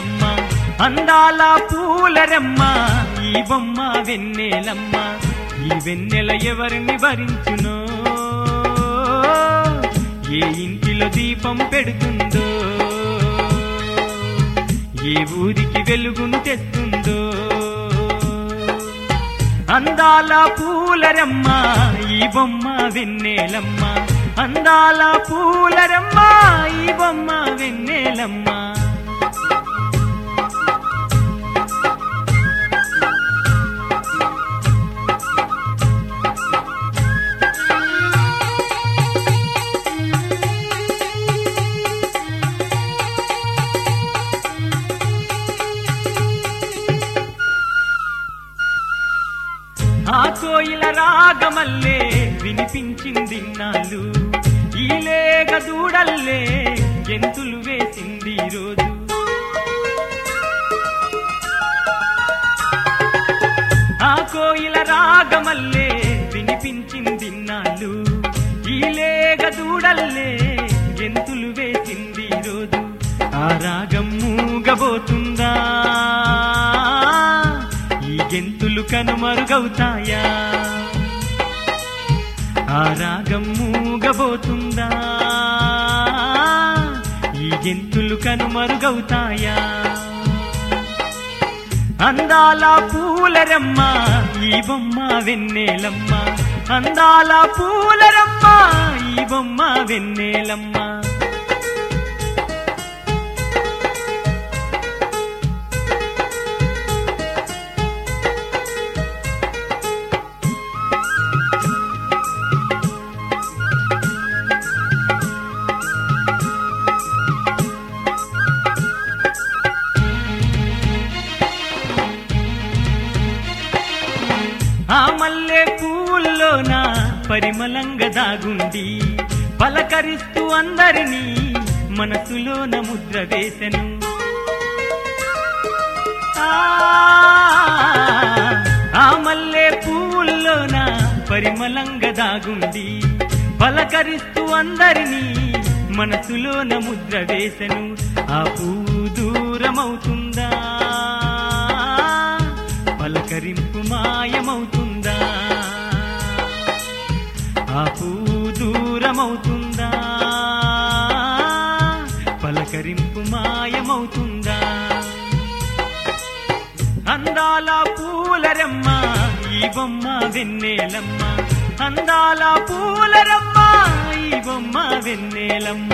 వెన్నెలమ్మ అందాల పూలరమ్మ ఈ బొమ్మ వెన్నెలమ్మ ఈ వెన్నెల ఎవరిని భరించునో ఏ ఇంటిలో దీపం పెడుతుందో ఏ ఊరికి వెలుగును తెస్తుందో అందాల పూలరమ్మ ఈ బొమ్మ వెన్నెలమ్మ అందాల పూలరమ్మ ఈ బొమ్మ వెన్నెలమ్మ ఆ కోయిల రాగమల్లే వినిపించింది నాలు ఈ లేగ దూడల్లే గెంతులు వేసింది ఈ రోజు ఆ కోయిల రాగమల్లే వినిపించింది నాలు ఈ లేగ దూడల్లే గెంతులు వేసింది ఈ రోజు ఆ రాగం మూగబోతుందా ఈ గెంతులు కనుమరుగవుతాయా ఆ రాగం మూగబోతుందా ఈ గెంతులు కనుమరుగవుతాయా అందాల పూలరమ్మ ఈ బొమ్మ వెన్నెలమ్మ అందాల పూలరమ్మ ఈ బొమ్మ వెన్నెలమ్మ ఆ మల్లె పువ్వుల్లోన పరిమళంగా దాగుండి పలకరిస్తూ అందరినీ మనసులోన ముద్ర వేసెను ఆ, ఆ మల్లె పువ్వుల్లోన పరిమళంగా దాగుండి పలకరిస్తూ అందరినీ మనసులోన ముద్ర వేసెను ఆ పువ్వు దూరమవుతుందా పలకరింపు మాయమవుతుందా ఆ పువ్వు దూరమవుతుందా పలకరింపు మాయమవుతుందా అందాల పూలరమ్మ ఈ బొమ్మ వెన్నెలమ్మ అందాల పూలరమ్మ ఈ బొమ్మ వెన్నెలమ్మ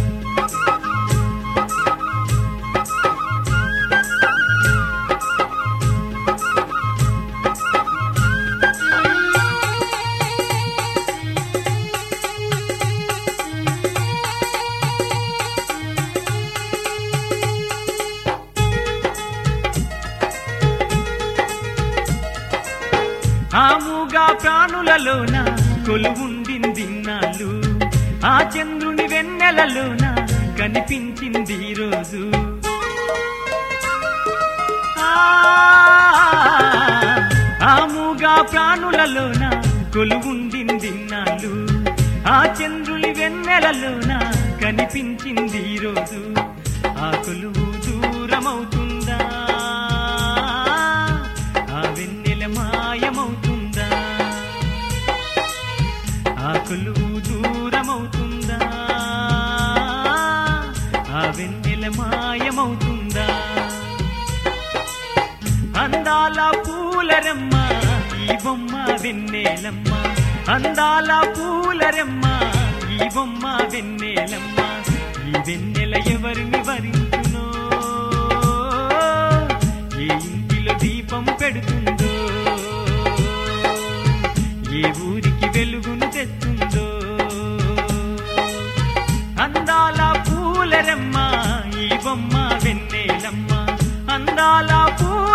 ఆముగా ప్రాణులలోన కొలువుండింది నాలు ఆ చంద్రుని వెన్నెలలోన కనిపించింది ఈ రోజు ఆ, ఆముగా ప్రాణులలోన కొలువుండింది నాలు ఆ చంద్రుని వెన్నెలలోన కనిపించింది ఈ రోజు ఆ కొలువు దూరమవుతుందా ఆ వెన్నెల మాయమవుతుందా ఆ కొలువు దూరమవుతుందా ఆ వెన్నెల మాయమవుతుందా అందాల పూలరమ్మ ఈ బొమ్మ వెన్నెలమ్మ అందాల పూలరమ్మ ఈ బొమ్మ వెన్నెలమ్మ ఈ వెన్నెల ఎవరిని వరించునో ఏ ఇంటిలో దీపం పెడుతుందో ఏ ఊరికి వెలుగును తెస్తుందో అందాల పూలరమ్మ ఈ బొమ్మ వెన్నెలమ్మ అందాల పూల